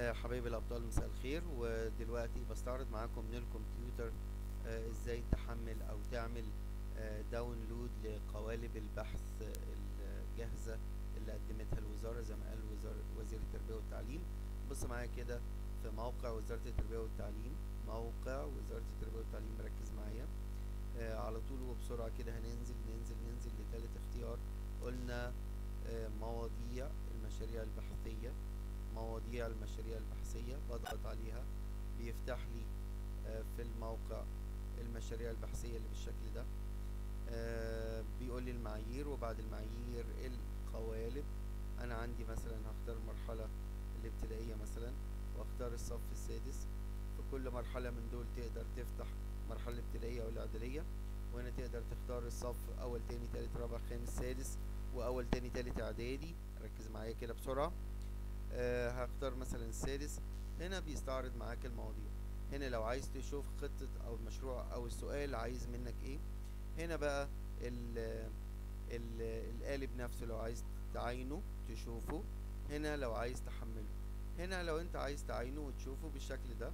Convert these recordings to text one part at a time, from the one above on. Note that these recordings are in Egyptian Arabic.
آه، حبايبي الأبطال مساء الخير ودلوقتي بستعرض معاكم من الكمبيوتر آه، ازاي تحمل أو تعمل آه، داونلود لقوالب البحث الجاهزة اللي قدمتها الوزارة زي ما قال وزارة وزير التربية والتعليم بص معايا كده في موقع وزارة التربية والتعليم موقع وزارة التربية والتعليم ركز معايا آه، على طول وبسرعة كده هننزل ننزل ننزل لتالت اختيار قلنا آه، مواضيع المشاريع البحثية مواضيع المشاريع البحثية بضغط عليها بيفتح لي آه، في الموقع المشاريع البحثية اللي بالشكل ده آه، بيقول لي المعايير وبعد المعايير القوالب أنا عندي مثلا هختار المرحلة الابتدائية مثلا واختار الصف السادس في كل مرحلة من دول تقدر تفتح مرحلة الابتدائية أو الإعدادية وهنا تقدر تختار الصف أول تاني تالت رابع خامس سادس وأول تاني تالت إعدادي ركز معايا كده بسرعة آه هختار مثلا السادس هنا بيستعرض معاك المواضيع هنا لو عايز تشوف خطة او المشروع او السؤال عايز منك ايه هنا بقى ال ال القالب نفسه لو عايز تعاينه تشوفه هنا لو عايز تحمله هنا لو انت عايز تعاينه وتشوفه بالشكل ده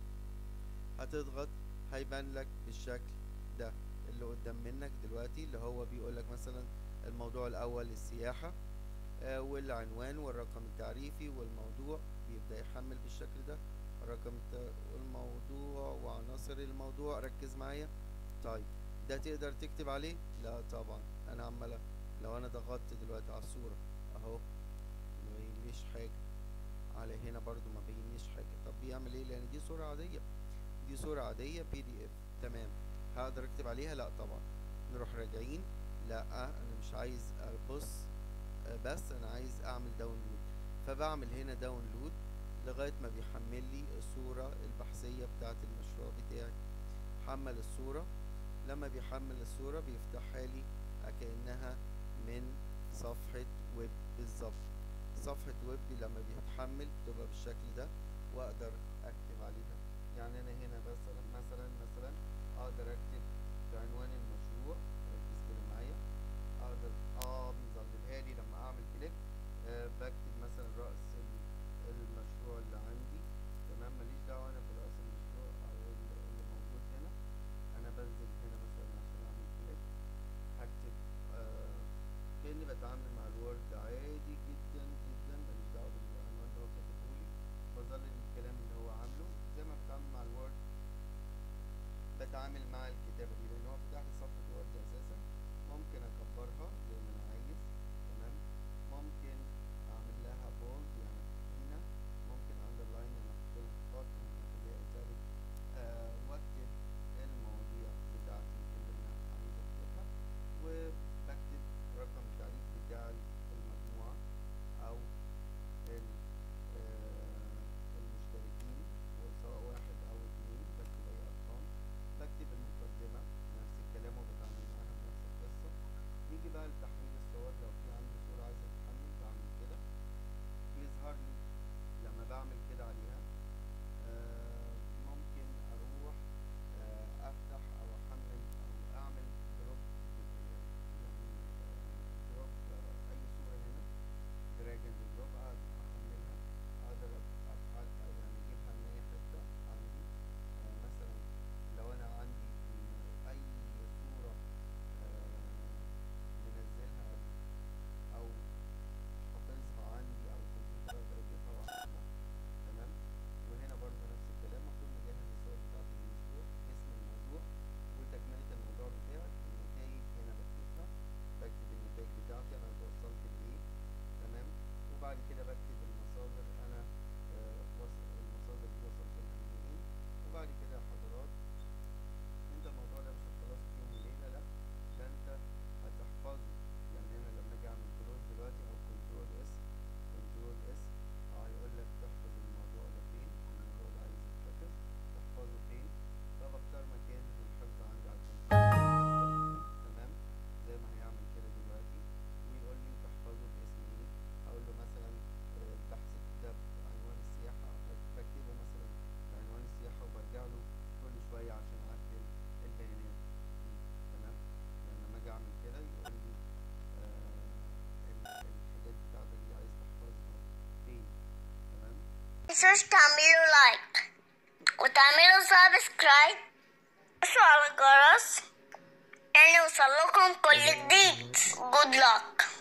هتضغط هيبان لك بالشكل ده اللي قدام منك دلوقتي اللي هو بيقول لك مثلا الموضوع الاول السياحة آه، والعنوان والرقم التعريفي والموضوع بيبدأ يحمل بالشكل ده رقم الت- والموضوع وعناصر الموضوع ركز معايا طيب ده تقدر تكتب عليه لا طبعا انا عمال أ- لو انا ضغطت دلوقتي على الصورة اهو ما بينليش حاجة على هنا برضو ما بينليش حاجة طب بيعمل ايه لان دي صورة عادية دي صورة عادية بي دي اف تمام هقدر اكتب عليها لا طبعا نروح راجعين لا انا مش عايز ابص آه، بس انا عايز اعمل داونلود فبعمل هنا داونلود لغاية ما بيحمل لي الصورة البحثية بتاعة المشروع بتاعي حمل الصورة لما بيحمل الصورة بيفتحها لي كأنها من صفحة ويب بالظبط صفحة ويب لما بيتحمل تبقى بالشكل ده واقدر اكتب عليها يعني انا هنا مثلا مثلا مثلا اقدر اكتب في عنوان المشروع ركز كده معايا اقدر اه بيظللها لي لما اعمل كليك آه بكتب مثلا رأس ال- المشروع اللي عندي تمام ماليش دعوة انا برأس المشروع او ال- اللي موجود هنا انا بنزل هنا مثلا عشان اعمل كليك هكتب آه كأني بتعامل مع الوورد عادي جدا جدا ماليش دعوة بالعنوان اللي هو كاتبهولي بظلل الكلام اللي هو عامله زي ما بتعامل مع الوورد بتعامل مع الكتابة دي لأن هو فتح لي تنسوش تعملوا لايك وتعملوا سبسكرايب بصوا على الجرس يعني يوصل لكم كل جديد good luck